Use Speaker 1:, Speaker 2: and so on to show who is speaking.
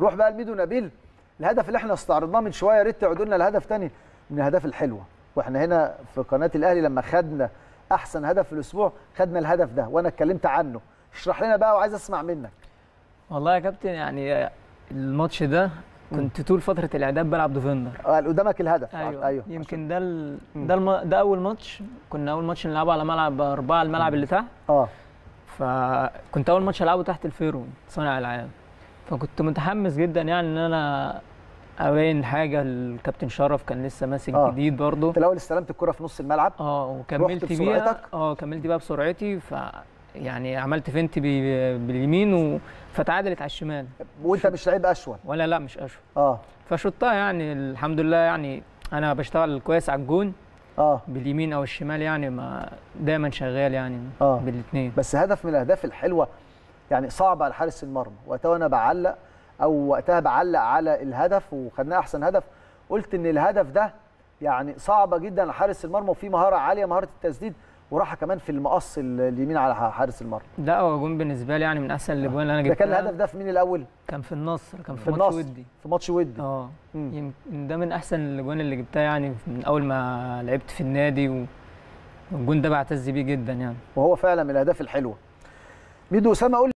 Speaker 1: روح بقى لميدو نبيل الهدف اللي احنا استعرضناه من شويه يا ريت تعودوا لنا الهدف تاني من الاهداف الحلوه واحنا هنا في قناه الاهلي لما خدنا احسن هدف في الاسبوع خدنا الهدف ده وانا اتكلمت عنه اشرح لنا بقى وعايز اسمع منك
Speaker 2: والله يا كابتن يعني الماتش ده كنت طول فتره الاعداد بلعب ديفندر
Speaker 1: آه، قدامك الهدف
Speaker 2: ايوه,
Speaker 1: ايوه
Speaker 2: يمكن ده ال... ده الم... ده اول ماتش كنا اول ماتش نلعبه على ملعب اربعه الملعب اللي تحت
Speaker 1: اه
Speaker 2: فكنت اول ماتش العبه تحت الفيرو صانع العاب فكنت متحمس جدا يعني ان انا ابين حاجه الكابتن شرف كان لسه ماسك
Speaker 1: آه.
Speaker 2: جديد برضه
Speaker 1: انت الاول استلمت الكره في نص الملعب
Speaker 2: اه وكملت
Speaker 1: رحت
Speaker 2: بيها
Speaker 1: بسرعتك؟
Speaker 2: اه كملت بيها بسرعتي ف يعني عملت فنت بي... باليمين و... فتعادلت على الشمال
Speaker 1: وانت مش لعيب اشول
Speaker 2: ولا لا مش اشوف
Speaker 1: اه
Speaker 2: فشطها يعني الحمد لله يعني انا بشتغل كويس على الجون
Speaker 1: اه
Speaker 2: باليمين او الشمال يعني ما دايما شغال يعني
Speaker 1: آه.
Speaker 2: بالاثنين
Speaker 1: بس هدف من الاهداف الحلوه يعني صعب على حارس المرمى وقتها وانا بعلق او وقتها بعلق على الهدف وخدناه احسن هدف قلت ان الهدف ده يعني صعبه جدا على حارس المرمى وفي مهاره عاليه مهاره التسديد وراحه كمان في المقص ال- اليمين على حارس المرمى
Speaker 2: ده هو جون بالنسبه لي يعني من احسن الاجوان اللي انا
Speaker 1: ده
Speaker 2: جبتها
Speaker 1: كان الهدف ده في مين الاول
Speaker 2: كان في النصر كان في,
Speaker 1: في
Speaker 2: ماتش
Speaker 1: النصر
Speaker 2: ودي
Speaker 1: في ماتش ودي
Speaker 2: اه
Speaker 1: مم.
Speaker 2: يمكن ده من احسن الاجوان اللي جبتها يعني من اول ما لعبت في النادي و- والجون ده بعتز بيه جدا يعني
Speaker 1: وهو فعلا من الاهداف الحلوه ميدو اسامه قول